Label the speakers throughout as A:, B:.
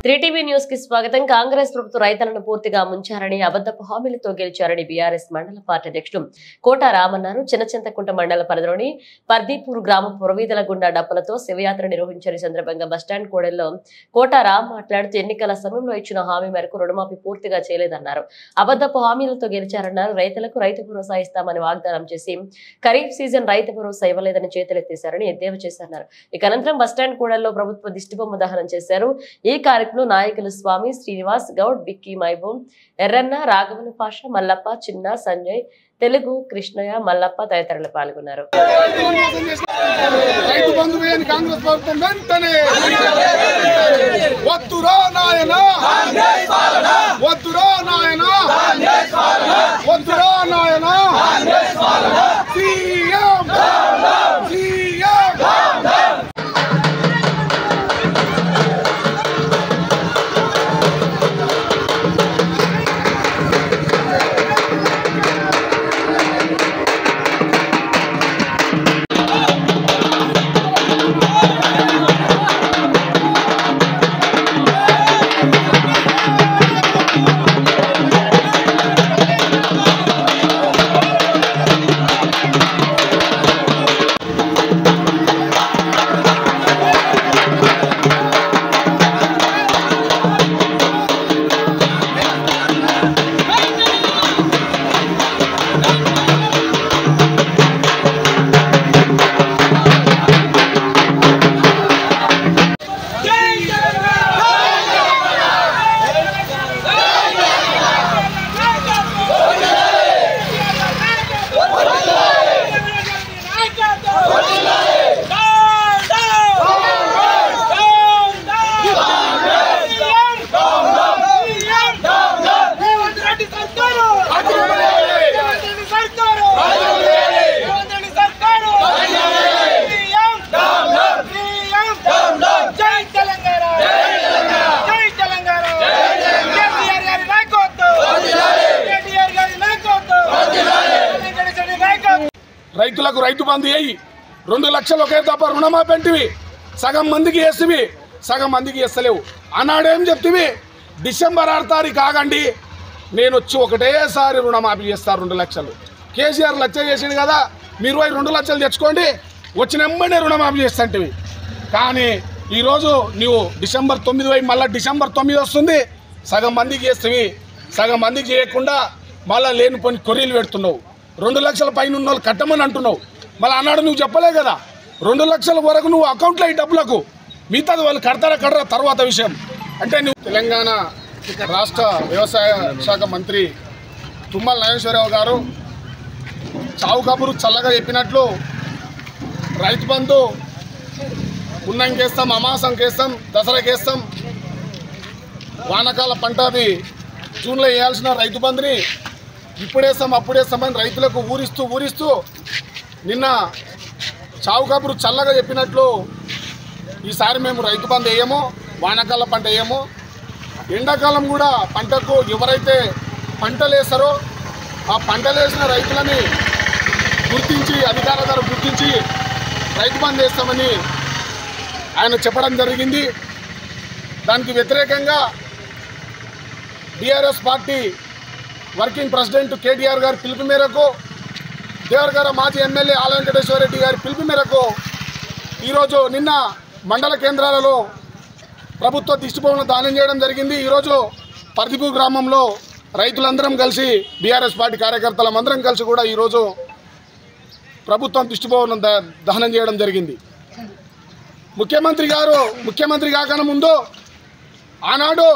A: త్రీటీవీ news కి స్వాగతం కాంగ్రెస్ ప్రభుత్వ రైతులను పూర్తిగా ముంచారని అబద్ధపు హామీలతో గెలిచారని బీఆర్ఎస్ మండల పార్టీ అధ్యక్షుడు కోట రామన్నారు చిన్నచింతకుంట మండల పరిధిలోని పర్దీపూర్ గ్రామ పురవీధుల గుండా డప్పులతో శివయాత్ర నిర్వహించిన ఈ సందర్భంగా బస్టాండ్ కూడల్లో కోట రామ్ మాట్లాడుతూ ఎన్నికల సమయంలో ఇచ్చిన హామీ మేరకు రుణమాఫీ పూర్తిగా చేయలేదన్నారు అబద్ధపు హామీలతో గెలిచారన్నారు రైతులకు రైతు భరోసా ఇస్తామని వాగ్దానం చేసి ఖరీఫ్ సీజన్ రైతు భరోసా ఇవ్వలేదని చేతులెత్తేశారని ఎద్దేవా చేశారు ఇక అనంతరం బస్టాండ్ కూడల్లో ప్రభుత్వ దిష్టిబొమ్మ దహనం చేశారు ఈ కార్యక్రమంలో నాయకులు స్వామి శ్రీనివాస్ గౌడ్ విక్కీ మైబూమ్ ఎర్రన్న రాఘవన్ పాష మల్లప్ప చిన్న సంజయ్ తెలుగు కృష్ణయ్య మల్లప్ప తదితరులు పాల్గొన్నారు
B: రైతు బంధు వేయని కాంగ్రెస్ ప్రభుత్వం వెంటనే వద్దురా నాయన వద్దురా నాయన వద్దురా నాయన సీఎం సీఎం
C: జై తెలంగాణ జై తెలంగాణ కేసీఆర్ గారి నాయకత్వం కేటీఆర్ గారి నాయకత్వం తెలంగాణ చెడు నాయకత్వం
B: రైతులకు రైతు బంధు వేయి రెండు లక్షలు ఒకే తప్ప రుణమాఫీ అంటివి సగం మందికి వేస్తువి సగం మందికి వేస్తలేవు ఆనాడేం చెప్తివి డిసెంబర్ ఆరు తారీఖు ఆగండి నేను వచ్చి ఒకటేసారి రుణమాఫీ చేస్తాను రెండు లక్షలు కేసీఆర్ లక్ష చేసిండు కదా మీరు పోయి రెండు లక్షలు తెచ్చుకోండి వచ్చిన వెంబడే రుణమాఫీ చేస్తాంటివి కానీ ఈరోజు నువ్వు డిసెంబర్ తొమ్మిది పోయి మళ్ళీ డిసెంబర్ తొమ్మిది వస్తుంది సగం మందికి చేస్తవి సగం మందికి చేయకుండా మళ్ళీ లేని పని కొర్రీలు పెడుతున్నావు రెండు లక్షల పైన ఉన్న వాళ్ళు కట్టమని అంటున్నావు మళ్ళీ అన్నాడు నువ్వు చెప్పలే కదా రెండు లక్షల వరకు నువ్వు అకౌంట్లో ఈ డబ్బులకు మిగతాది వాళ్ళు కడతారా కడరా తర్వాత విషయం అంటే నువ్వు తెలంగాణ రాష్ట్ర వ్యవసాయ శాఖ మంత్రి తుమ్మల నాగేశ్వరరావు గారు చావు కబురు చల్లగా చెప్పినట్లు రైతు బంధు ఉన్నంకేస్తాం అమాసంకేస్తాం దసరాకేస్తాం వానకాల పంట అది జూన్లో వేయాల్సిన రైతు బంధుని ఇప్పుడేస్తాం అప్పుడేస్తామని రైతులకు ఊరిస్తూ ఊరిస్తూ నిన్న చావు కబురు చల్లగా చెప్పినట్లు ఈసారి మేము రైతు బంధు వేయము వానాకాల పంట వేయము ఎండాకాలం కూడా పంటకు ఎవరైతే పంటలు వేస్తారో ఆ పంటలు వేసిన రైతులని గుర్తించి అధికార గారు గుర్తించి రైతు బంధు వేస్తామని ఆయన చెప్పడం జరిగింది దానికి వ్యతిరేకంగా BRS party working president KTR గారి పిలుపు మేరకు దేవరగార మాజీ ఎమ్మెల్యే ఆల వెంకటేశ్వర రెడ్డి గారి పిలుపు మేరకు ఈరోజు నిన్న మండల కేంద్రాలలో ప్రభుత్వ దిష్టిబొమ్మను దానం చేయడం జరిగింది ఈరోజు పర్దిపూ గ్రామంలో రైతులందరం కలిసి బీఆర్ఎస్ పార్టీ కార్యకర్తలందరం కలిసి కూడా ఈరోజు ప్రభుత్వం దిష్టిబొమ్మను ద- దహనం చేయడం జరిగింది ముఖ్యమంత్రి గారు ముఖ్యమంత్రి కాకన ముందు ఆనాడు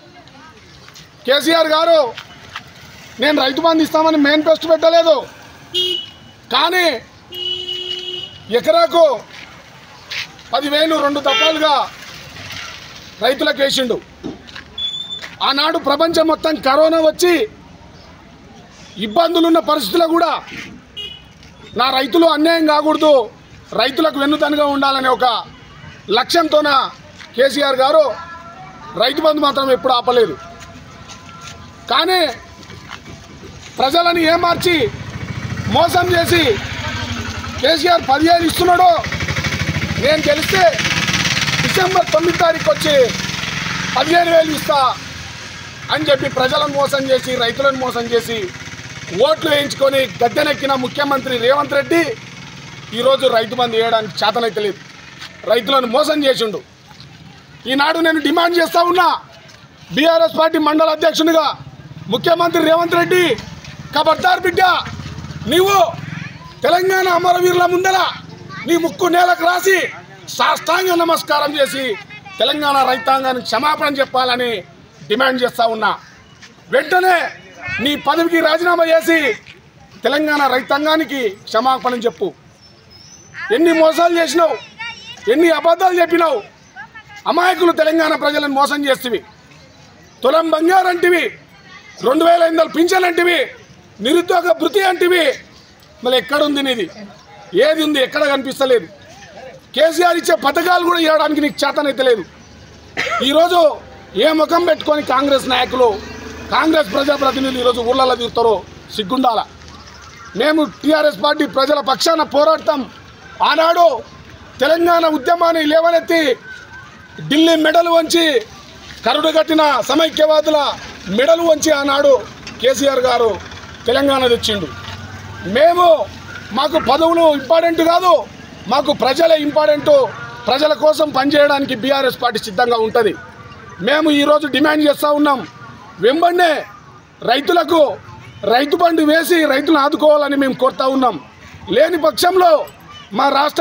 B: కేసీఆర్ గారు నేను రైతు బంధు ఇస్తామని మేనిఫెస్టో పెట్టలేదు కానీ ఎకరాకు పదివేలు రెండు దఫాలుగా రైతులకు వేసిండు ఆనాడు ప్రపంచం మొత్తం కరోనా వచ్చి ఇబ్బందులున్న పరిస్థితుల్లో కూడా నా రైతులు అన్యాయం కాకూడదు రైతులకు వెన్నుదన్నుగా ఉండాలనే ఒక లక్ష్యంతోన కేసీఆర్ గారు రైతు బంధు మాత్రం ఎప్పుడు ఆపలేదు కానీ ప్రజలను ఏమార్చి మోసం చేసి కేసీఆర్ పదిహేను ఇస్తున్నాడు నేను గెలిస్తే డిసెంబర్ తొమ్మిది తారీఖు వచ్చి పదిహేను వేలు ఇస్తా అని చెప్పి ప్రజలను మోసం చేసి రైతులను మోసం చేసి ఓట్లు వేయించుకొని గద్దెనెక్కిన ముఖ్యమంత్రి రేవంత్ రెడ్డి ఈరోజు రైతు బంధు వేయడానికి చేతనైతే లేదు రైతులను మోసం చేసిండు ఈనాడు నేను డిమాండ్ చేస్తా ఉన్నా బీఆర్ఎస్ పార్టీ మండల అధ్యక్షునిగా ముఖ్యమంత్రి రేవంత్ రెడ్డి కబర్దార్ బిడ్డ నీవు తెలంగాణ అమరవీరుల ముందర నీ ముక్కు నేలకు రాసి సాష్టాంగ నమస్కారం చేసి తెలంగాణ రైతాంగానికి క్షమాపణ చెప్పాలని డిమాండ్ చేస్తా ఉన్నా వెంటనే నీ పదవికి రాజీనామా చేసి తెలంగాణ రైతాంగానికి క్షమాపణ చెప్పు ఎన్ని మోసాలు చేసినావు ఎన్ని అబద్ధాలు చెప్పినావు అమాయకులు తెలంగాణ ప్రజలను మోసం చేస్తేవి తులం బంగారు అంటివి రెండు వేల ఐదు వందలు పింఛన్ అంటివి నిరుద్యోగ భృతి అంటివి మళ్ళీ ఎక్కడుంది నీది ఏది ఉంది ఎక్కడ కనిపిస్తలేదు కేసీఆర్ ఇచ్చే పథకాలు కూడా ఇవ్వడానికి నీకు చేతనైతే లేదు ఈరోజు ఏ ముఖం పెట్టుకొని కాంగ్రెస్ నాయకులు కాంగ్రెస్ ప్రజాప్రతినిధులు ఈరోజు ఊళ్ళలో తిరుగుతారో సిగ్గుండాల మేము టీఆర్ఎస్ పార్టీ ప్రజల పక్షాన పోరాడతాం ఆనాడు తెలంగాణ ఉద్యమాన్ని లేవనెత్తి ఢిల్లీ మెడలు వంచి కరుడు కట్టిన సమైక్యవాదుల మెడలు వంచి ఆనాడు కేసీఆర్ గారు తెలంగాణ తెచ్చిండు మేము మాకు పదవులు ఇంపార్టెంట్ కాదు మాకు ప్రజలే ఇంపార్టెంట్ ప్రజల కోసం పనిచేయడానికి బీఆర్ఎస్ పార్టీ సిద్ధంగా ఉంటుంది మేము ఈరోజు డిమాండ్ చేస్తూ ఉన్నాం వెంబడినే రైతులకు రైతు బండి వేసి రైతులను ఆదుకోవాలని మేము కోరుతా ఉన్నాం లేని పక్షంలో మా రాష్ట్ర